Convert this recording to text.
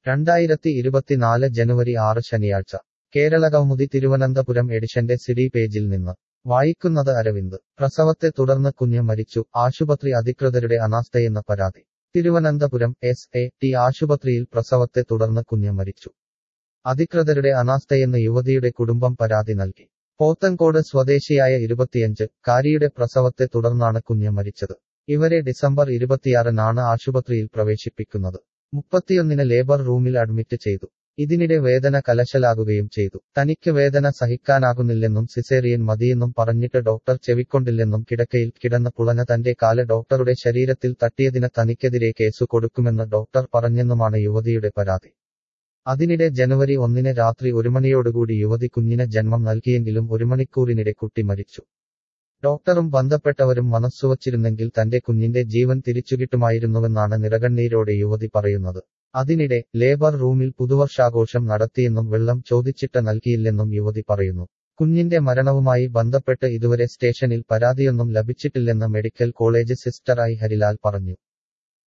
രണ്ടായിരത്തി ഇരുപത്തിനാല് ജനുവരി ആറ് ശനിയാഴ്ച കേരളകൗമുദി തിരുവനന്തപുരം എഡിഷന്റെ സിഡി പേജിൽ നിന്ന് വായിക്കുന്നത് അരവിന്ദ് പ്രസവത്തെ തുടർന്ന് കുഞ്ഞ് മരിച്ചു ആശുപത്രി അധികൃതരുടെ അനാസ്ഥയെന്ന പരാതി തിരുവനന്തപുരം എസ് എ ടി ആശുപത്രിയിൽ പ്രസവത്തെ തുടർന്ന് കുഞ്ഞ് മരിച്ചു അധികൃതരുടെ അനാസ്ഥയെന്ന് യുവതിയുടെ കുടുംബം പരാതി നൽകി പോത്തൻകോട് സ്വദേശിയായ ഇരുപത്തിയഞ്ച് കാരിയുടെ പ്രസവത്തെ തുടർന്നാണ് കുഞ്ഞ് മരിച്ചത് ഇവരെ ഡിസംബർ ഇരുപത്തിയാറിനാണ് ആശുപത്രിയിൽ പ്രവേശിപ്പിക്കുന്നത് മുപ്പത്തിയൊന്നിന് ലേബർ റൂമിൽ അഡ്മിറ്റ് ചെയ്തു ഇതിനിടെ വേദന കലശലാകുകയും ചെയ്തു തനിക്ക് വേദന സഹിക്കാനാകുന്നില്ലെന്നും സിസേറിയൻ മതിയെന്നും പറഞ്ഞിട്ട് ഡോക്ടർ ചെവിക്കൊണ്ടില്ലെന്നും കിടക്കയിൽ കിടന്ന് പുളഞ്ഞ തന്റെ കാല് ഡോക്ടറുടെ ശരീരത്തിൽ തട്ടിയതിന് തനിക്കെതിരെ കേസു കൊടുക്കുമെന്ന് ഡോക്ടർ പറഞ്ഞെന്നുമാണ് യുവതിയുടെ പരാതി അതിനിടെ ജനുവരി ഒന്നിന് രാത്രി ഒരു മണിയോടുകൂടി യുവതി കുഞ്ഞിന് ജന്മം നൽകിയെങ്കിലും ഒരു മണിക്കൂറിനിടെ കുട്ടി മരിച്ചു ഡോക്ടറും ബന്ധപ്പെട്ടവരും മനസ്സുവച്ചിരുന്നെങ്കിൽ തന്റെ കുഞ്ഞിന്റെ ജീവൻ തിരിച്ചുകിട്ടുമായിരുന്നുവെന്നാണ് നിറകണ്ണീരോടെ യുവതി പറയുന്നത് അതിനിടെ ലേബർ റൂമിൽ പുതുവർഷാഘോഷം നടത്തിയെന്നും വെള്ളം ചോദിച്ചിട്ട് നൽകിയില്ലെന്നും യുവതി പറയുന്നു കുഞ്ഞിന്റെ മരണവുമായി ബന്ധപ്പെട്ട് ഇതുവരെ സ്റ്റേഷനിൽ പരാതിയൊന്നും ലഭിച്ചിട്ടില്ലെന്ന് medical college sister I Harilal പറഞ്ഞു